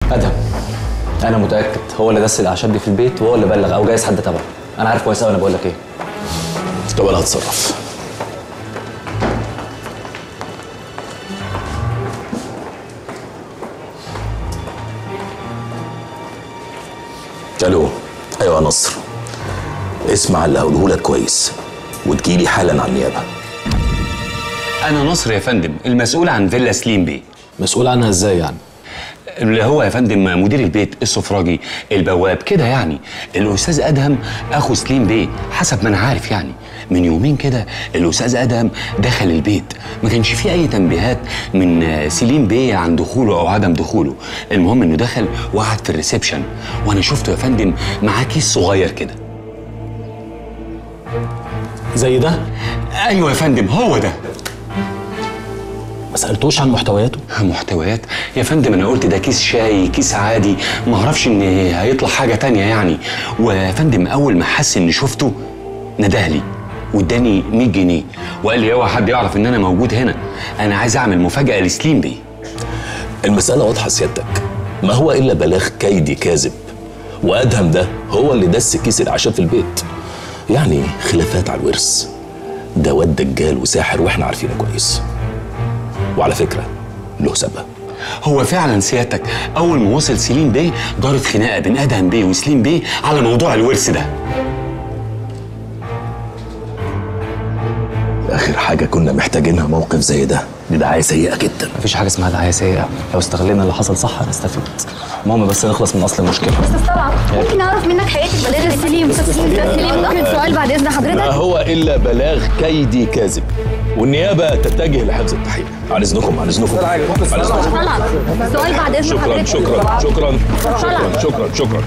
ادهم انا متاكد هو اللي دس الاعشاب دي في البيت وهو اللي بلغ او جايز حد تبعه انا عارف كويس قوي انا بقول لك ايه طب انا هتصرف الو ايوه يا نصر اسمع اللي هقوله لك كويس وتجيلي حالا على النيابه انا نصر يا فندم المسؤول عن فيلا سليم بيه مسؤول عنها ازاي يعني اللي هو يا فندم مدير البيت السفراجي البواب كده يعني الاستاذ ادهم اخو سليم بيه حسب ما انا عارف يعني من يومين كده الاستاذ ادهم دخل البيت ما كانش فيه اي تنبيهات من سليم بيه عن دخوله او عدم دخوله المهم انه دخل وقعد في الريسبشن وانا شفته يا فندم معاه كيس صغير كده زي ده ايوه يا فندم هو ده ما سالتوش عن محتوياته محتويات يا فندم انا قلت ده كيس شاي كيس عادي ما اعرفش ان هيطلع حاجه تانية يعني ويا فندم اول ما حس اني شفته ندهلي واداني 100 جنيه وقال لي اوعى حد يعرف ان انا موجود هنا انا عايز اعمل مفاجاه لسليم بيه المساله واضحه سيادتك ما هو الا بلاغ كيدي كاذب وادهم ده هو اللي دس كيس الاعشاب في البيت يعني خلافات على الورث ده واد دجال وساحر واحنا عارفينه كويس وعلى فكره له سبب هو فعلا سيادتك اول ما وصل سليم بيه دارت خناقه بين ادهم بيه وسليم بيه على موضوع الورث ده اخر حاجه كنا محتاجينها موقف زي ده دي دعايه سيئه جدا مفيش حاجه اسمها دعايه سيئه لو استغلينا اللي حصل صح هنستفيد المهم بس نخلص من اصل المشكله استاذ طلعت ممكن اعرف منك حقيقه البلاغ السليم استاذ سليم استاذ سليم ممكن سؤال بعد اذن ما حضرتك هو الا بلاغ كيدي كاذب والنيابه تتجه لحفظ التحقيق عن اذنكم عن اذنكم عن اذنكم طلعت سؤال بعد اذن شكرا حضرتك شكرا شكرا شكرا شكرا شكرا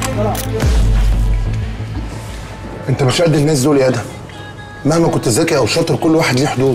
انت مش قد الناس دول يا ادهم مهما كنت ذكي او شاطر كل واحد ليه حدود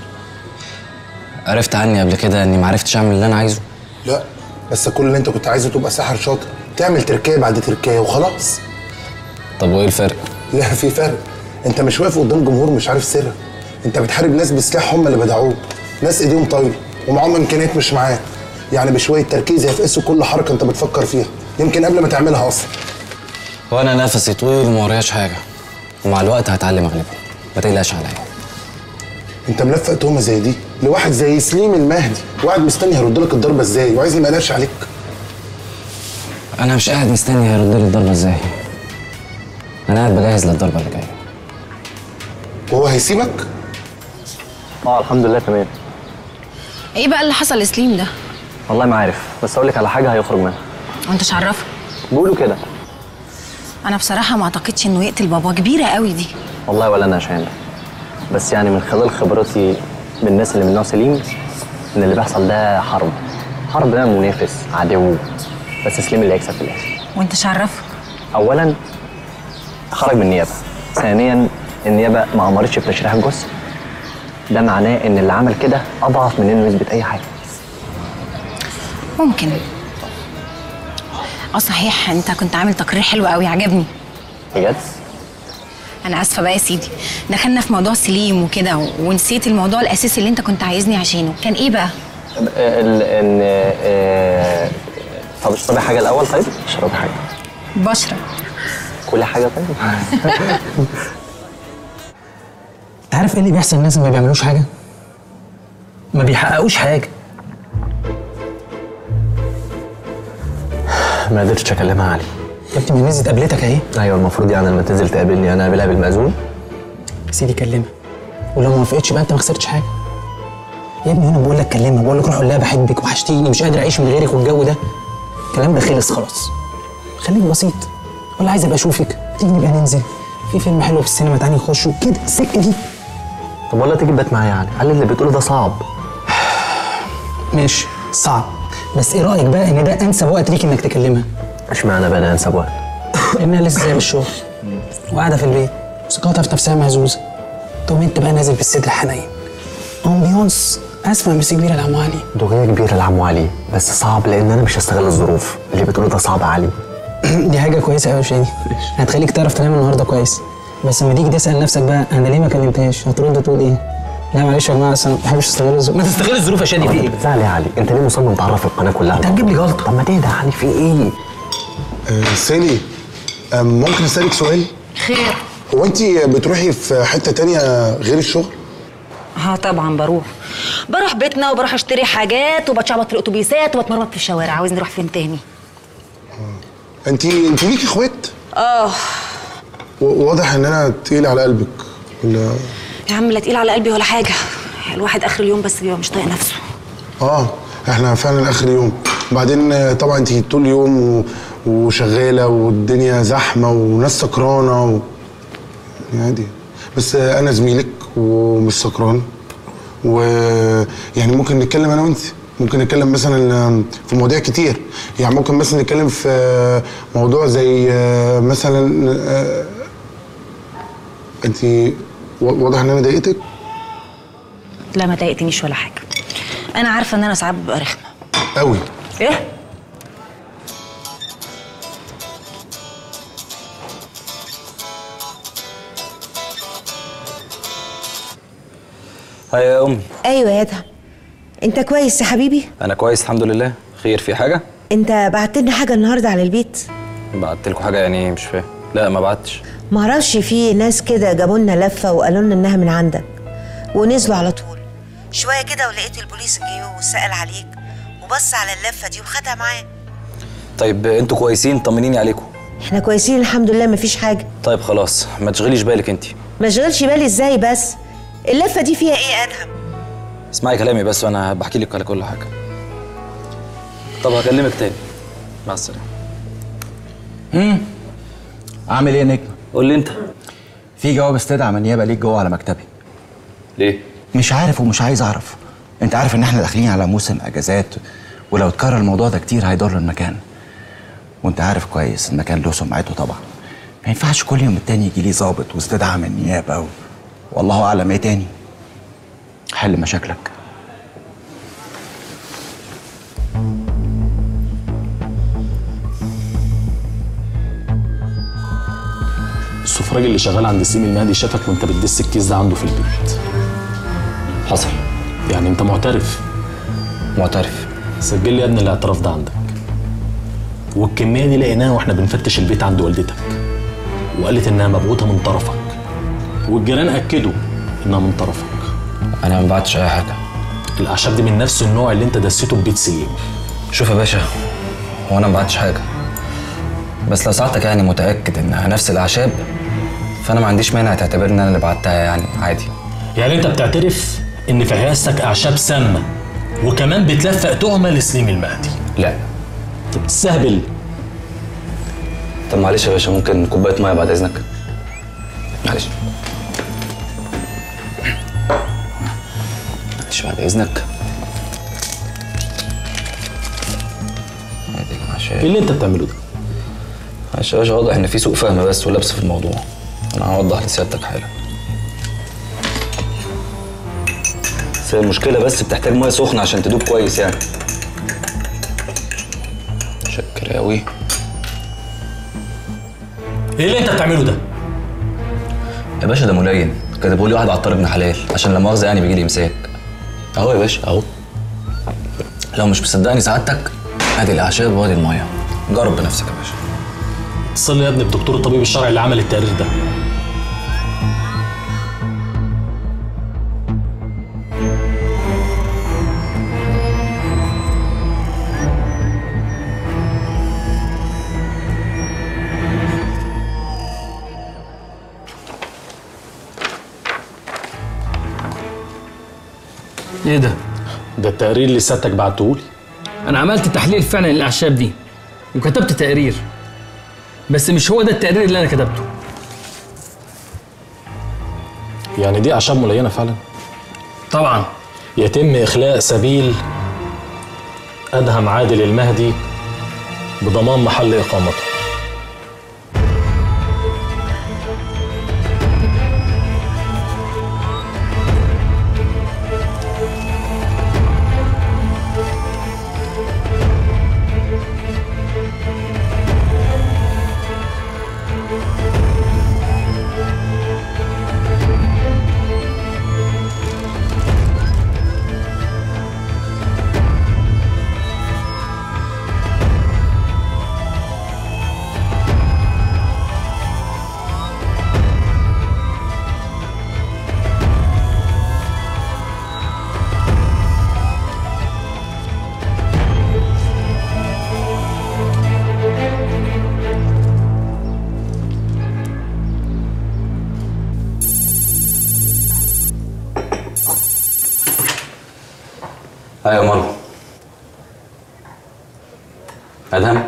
عرفت عني قبل كده اني معرفتش اعمل اللي انا عايزه لا بس كل اللي انت كنت عايزه تبقى ساحر شاطر تعمل تركايه بعد تركايه وخلاص طب وايه الفرق لا في فرق انت مش واقف قدام جمهور مش عارف سرك انت بتحارب ناس بسلاح هم اللي بدعوك ناس ايديهم طايله ومعاهم امكانيات مش معاك يعني بشويه تركيز هيفقسوا كل حركه انت بتفكر فيها يمكن قبل ما تعملها اصلا وانا نفسي طويل وما ورياش حاجه ومع الوقت هتعلم اغلبهم ما تقلقش عليا انت ملفق تهمه زي دي لواحد زي سليم المهدي وقاعد مستني هيرد لك الضربه ازاي وعايزني ما اقلقش عليك انا مش قاعد مستني هيرد لي الضربه ازاي انا قاعد بجهز للضربه اللي جايه وهو هيسيبك اه الحمد لله تمام ايه بقى اللي حصل لسليم ده؟ والله ما عارف بس اقول لك على حاجه هيخرج منها وانت مش عرفه بيقولوا كده انا بصراحه ما اعتقدش انه يقتل بابا كبيره قوي دي والله ولا انا عشان بس يعني من خلال خبرتي بالناس اللي من نوع سليم ان اللي بيحصل ده حرب حرب ده منافس عدو بس سليم اللي هيكسب في الاخر وانت مش عرفه اولا خرج من النيابه ثانيا النيابه ما امرتش بتشريح الجثه ده معناه ان اللي عمل كده اضعف من انه يثبت اي حاجه ممكن اه صحيح انت كنت عامل تقرير حلو قوي عجبني بجد انا اسفه بقى يا سيدي دخلنا في موضوع سليم وكده ونسيت الموضوع الاساسي اللي انت كنت عايزني عشانه كان ايه بقى ال- ان آه، طب اشربي حاجه الاول طيب اشربي حاجه بشرب كل حاجه طيب انت عارف ايه اللي بيحصل للناس اللي ما بيعملوش حاجه ما بيحققوش حاجه ما قدرتش اكلمها علي يا ابني ما نزلت قابلتك اهي ايوه المفروض يعني لما تنزل تقابلني انا اقابلها بالمأذون يا سيدي كلمها ولو ما وافقتش بقى انت ما خسرتش حاجه يا ابني انا بقول لك كلمها بقول لك روح قول لها بحبك وحشتيني مش قادر اعيش من غيرك والجو ده الكلام ده خلص خلاص خليك بسيط ولا عايز ابقى اشوفك تيجي نبقى ننزل في فيلم حلو في السينما تعالي نخشه كده السكه دي طب ولا تيجي تبات معايا يعني علي اللي بتقوله ده صعب ماشي صعب بس ايه رايك بقى ان ده انسب وقت ليك انك تكلمها اشمعنى بقى ده انسب وقت لانها لسه جايه من الشغل وقاعده في البيت ثقتها في نفسها مهزوزه تقوم انت بقى نازل بالصدر حنين امبيونس اسمع من كبيره العم علي دغيه كبيره العمو علي بس صعب لان انا مش هستغل الظروف اللي بتقوله ده صعب يا علي دي حاجه كويسه قوي يا شادي هتخليك تعرف تنام النهارده كويس بس لما تيجي تسال نفسك بقى انا ليه ما كلمتهاش هترد تقول ايه لا معلش يا جماعه اصل ما بحبش استغل الظروف ما تستغل الظروف يا شادي في ايه؟ بتزعل يا علي انت ليه مصمم تعرف القناه كلها انت هتجيب لي غلطه طب ما تهدى يا علي في ايه آه سالي آه ممكن اسالك سؤال خير هو انت بتروحي في حته تانية غير الشغل ها طبعا بروح بروح بيتنا وبروح اشتري حاجات وبتشعبط في الاتوبيسات وبتمرمط في الشوارع عاوزني اروح فين تاني انت انت ليكي اخوات اه و- واضح ان انا تقيل على قلبك ولا يا عم لا تقيل على قلبي ولا حاجه الواحد اخر اليوم بس بيبقى مش طايق نفسه اه احنا فعلا اخر يوم بعدين آه، طبعا انت طول اليوم و... وشغاله والدنيا زحمه وناس سكرانه و... يعني عادي بس آه، انا زميلك ومش سكران ويعني ممكن نتكلم انا وانت ممكن نتكلم مثلا آه، في مواضيع كتير يعني ممكن مثلا نتكلم في آه، موضوع زي آه، مثلا آه، انت و- واضح ان انا ضايقتك لا ما ضايقتنيش ولا حاجه انا عارفه ان انا ساعات ببقى رخمه قوي ايه هيا يا امي ايوه يا ادهم انت كويس يا حبيبي انا كويس الحمد لله خير في حاجه انت بعت لنا حاجه النهارده على البيت بعت لكم حاجه يعني مش فاهم لا ما بعتش معرفش في ناس كده جابوا لنا لفه وقالوا لنا انها من عندك ونزلوا على طول شويه كده ولقيت البوليس جه وسال عليك وبص على اللفه دي وخدها معاه طيب انتوا كويسين طمنيني عليكم احنا كويسين الحمد لله مفيش حاجه طيب خلاص ما تشغليش بالك انت ما اشغلش بالي ازاي بس اللفه دي فيها ايه يا ادهم اسمعي كلامي بس وانا بحكي لك على كل حاجه طب هكلمك تاني مع السلامه امم عامل ايه يا نجم؟ قول لي انت في جواب استدعاء من النيابه ليك جوه على مكتبي ليه مش عارف ومش عايز اعرف انت عارف ان احنا داخلين على موسم اجازات ولو اتكرر الموضوع ده كتير هيضر المكان وانت عارف كويس المكان له سمعته طبعا ما ينفعش كل يوم التاني يجي لي ظابط واستدعاء من النيابه و... والله اعلم ايه تاني حل مشاكلك السفراج اللي شغال عند سليم المهدي شافك وانت بتدس الكيس ده عنده في البيت حصل يعني انت معترف معترف سجل لي يا ابني الاعتراف ده عندك والكميه دي لقيناها واحنا بنفتش البيت عند والدتك وقالت انها مبعوثه من طرفك والجيران اكدوا انها من طرفك انا ما بعتش اي حاجه الاعشاب دي من نفس النوع اللي انت دسيته في بيت سليم شوف يا باشا هو انا ما بعتش حاجه بس لو ساعتك يعني متاكد انها نفس الاعشاب فانا ما عنديش مانع تعتبرني انا اللي بعتها يعني عادي يعني انت بتعترف ان في عيادتك اعشاب سامه وكمان بتلفق تهمه لسليم المهدي لا انت بتستهبل طب معلش يا باشا ممكن كوبايه ميه بعد اذنك معلش معلش بعد اذنك ادي العشاء ايه اللي انت بتعمله ده معلش يا باشا واضح ان في سوء فهم بس ولبس في الموضوع انا هوضح لسيادتك حالا بس هي المشكلة بس بتحتاج مية سخنة عشان تدوب كويس يعني شكر أوي ايه اللي انت بتعمله ده يا باشا ده ملين كاتبه لي واحد عطار ابن حلال عشان لا مؤاخذة يعني بيجي لي امساك اهو يا باشا اهو لو مش مصدقني سعادتك ادي الاعشاب وادي المية جرب بنفسك يا باشا اتصل لي يا ابني بدكتور الطبيب الشرعي اللي عمل التقرير ده ايه ده؟ ده التقرير اللي سيادتك بعتهولي انا عملت تحليل فعلا للاعشاب دي وكتبت تقرير بس مش هو ده التقرير اللي انا كتبته يعني دي اعشاب ملينه فعلا طبعا يتم اخلاء سبيل ادهم عادل المهدي بضمان محل اقامته ايوه يا مروه ادهم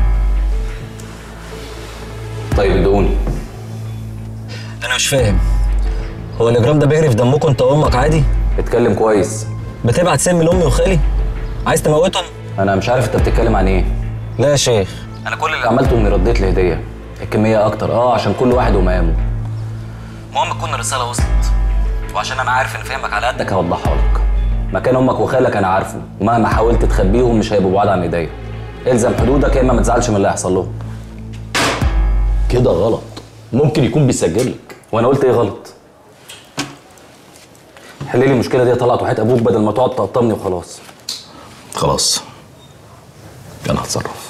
طيب ادوني انا مش فاهم هو الاجرام ده بيجري في دمكم انت وامك عادي اتكلم كويس بتبعت سم لامي وخالي عايز تموتهم انا مش عارف انت بتتكلم عن ايه لا يا شيخ انا كل اللي عملته اني رديت الهديه الكميه اكتر اه عشان كل واحد ومقامه المهم تكون الرساله وصلت وعشان انا عارف ان فهمك على قدك هوضحها لك مكان امك وخالك انا عارفه ومهما حاولت تخبيهم مش هيبقوا بعاد عن ايديا الزم حدودك يا اما ما تزعلش من اللي هيحصل لهم كده غلط ممكن يكون بيسجلك وانا قلت ايه غلط حل لي المشكله دي طلعت وحياه ابوك بدل ما تقعد تقطمني وخلاص خلاص انا هتصرف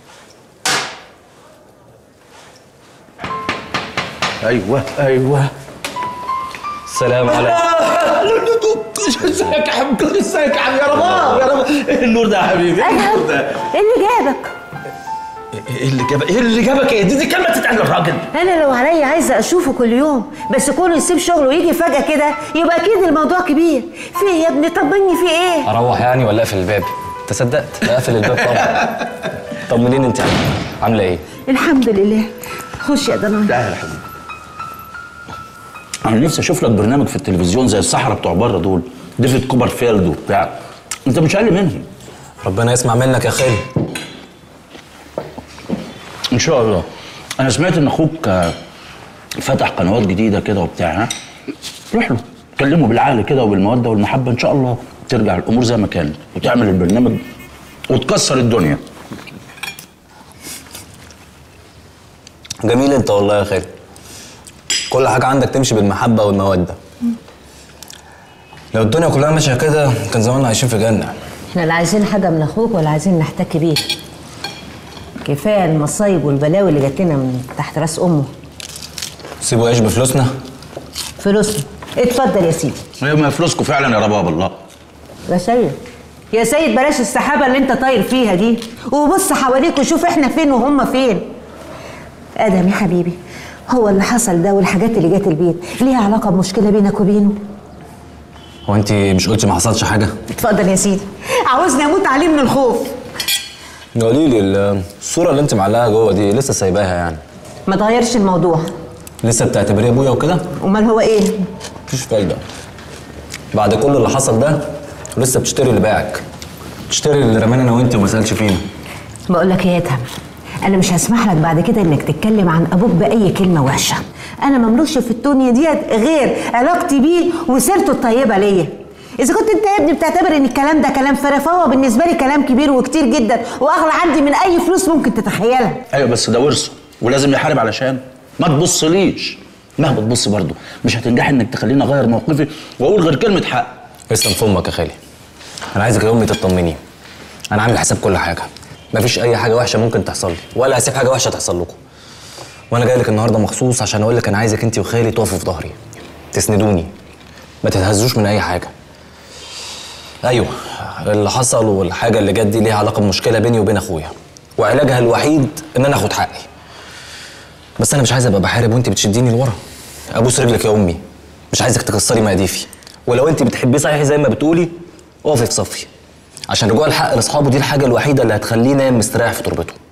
ايوه ايوه السلام عليكم ازيك يا حبيبي ازيك يا حبيبي يا رباب يا رباب ايه النور ده يا حبيبي ايه النور ده ايه اللي جابك؟ ايه اللي جابك ايه اللي جابك ايه دي, دي كلمه تتقال للراجل انا لو عليا عايزه اشوفه كل يوم بس كونه يسيب شغله ويجي فجاه كده يبقى اكيد الموضوع كبير في ايه يا ابني طمني في ايه اروح يعني ولا اقفل الباب انت صدقت اقفل الباب طبعا طمنين انت عامله ايه الحمد لله خش يا ضناي لا يا حبيبي انا نفسي اشوف لك برنامج في التلفزيون زي الصحراء بتوع بره دول ديفيد كوبرفيلد وبتاع انت مش اقل منهم ربنا يسمع منك يا خالي ان شاء الله انا سمعت ان اخوك آه، فتح قنوات جديده كده وبتاع ها روح له كلمه بالعقل كده وبالموده والمحبه ان شاء الله ترجع الامور زي ما كانت وتعمل البرنامج وتكسر الدنيا جميل انت والله يا خالي كل حاجه عندك تمشي بالمحبه والموده لو الدنيا كلها ماشيه كده كان زماننا عايشين في جنه احنا لا عايزين حاجه من اخوك ولا عايزين نحتك بيه كفايه المصايب والبلاوي اللي جات لنا من تحت راس امه سيبوا يعيش بفلوسنا فلوسنا اتفضل يا سيدي هي ما فلوسكم فعلا يا رباب الله يا سيد يا سيد بلاش السحابه اللي انت طاير فيها دي وبص حواليك وشوف احنا فين وهم فين ادم يا حبيبي هو اللي حصل ده والحاجات اللي جت البيت ليها علاقه بمشكله بينك وبينه هو انت مش قلتي ما حصلش حاجه اتفضل يا سيدي عاوزني اموت عليه من الخوف قولي لي الصوره اللي انت معلقاها جوه دي لسه سايباها يعني ما تغيرش الموضوع لسه بتعتبريه ابويا وكده امال هو ايه مفيش فايده بعد كل اللي حصل ده ولسه بتشتري اللي باعك بتشتري اللي رمانا انا وانت وما سالش فينا بقول لك ايه يا ادهم انا مش هسمح لك بعد كده انك تتكلم عن ابوك باي كلمه وحشه انا مملوش في الدنيا ديت غير علاقتي بيه وسيرته الطيبه ليا اذا كنت انت يا ابني بتعتبر ان الكلام ده كلام فارغ فهو بالنسبه لي كلام كبير وكتير جدا واغلى عندي من اي فلوس ممكن تتخيلها ايوه بس ده ورثه ولازم يحارب علشان ما تبصليش مهما تبص برضه مش هتنجح انك تخليني اغير موقفي واقول غير كلمه حق اسلم في امك يا خالي انا عايزك يا امي تطمني انا عامل حساب كل حاجه مفيش اي حاجه وحشه ممكن تحصل لي ولا هسيب حاجه وحشه تحصل لكم وانا جاي لك النهارده مخصوص عشان اقول لك انا عايزك انت وخالي تقفوا في ظهري تسندوني ما تتهزوش من اي حاجه ايوه اللي حصل والحاجه اللي جت دي ليها علاقه بمشكله بيني وبين اخويا وعلاجها الوحيد ان انا اخد حقي بس انا مش عايز ابقى بحارب وانت بتشديني لورا ابوس رجلك يا امي مش عايزك تكسري مقاديفي ولو انت بتحبيه صحيح زي ما بتقولي اقفي في صفي عشان رجوع الحق لاصحابه دي الحاجه الوحيده اللي هتخليه نايم مستريح في تربته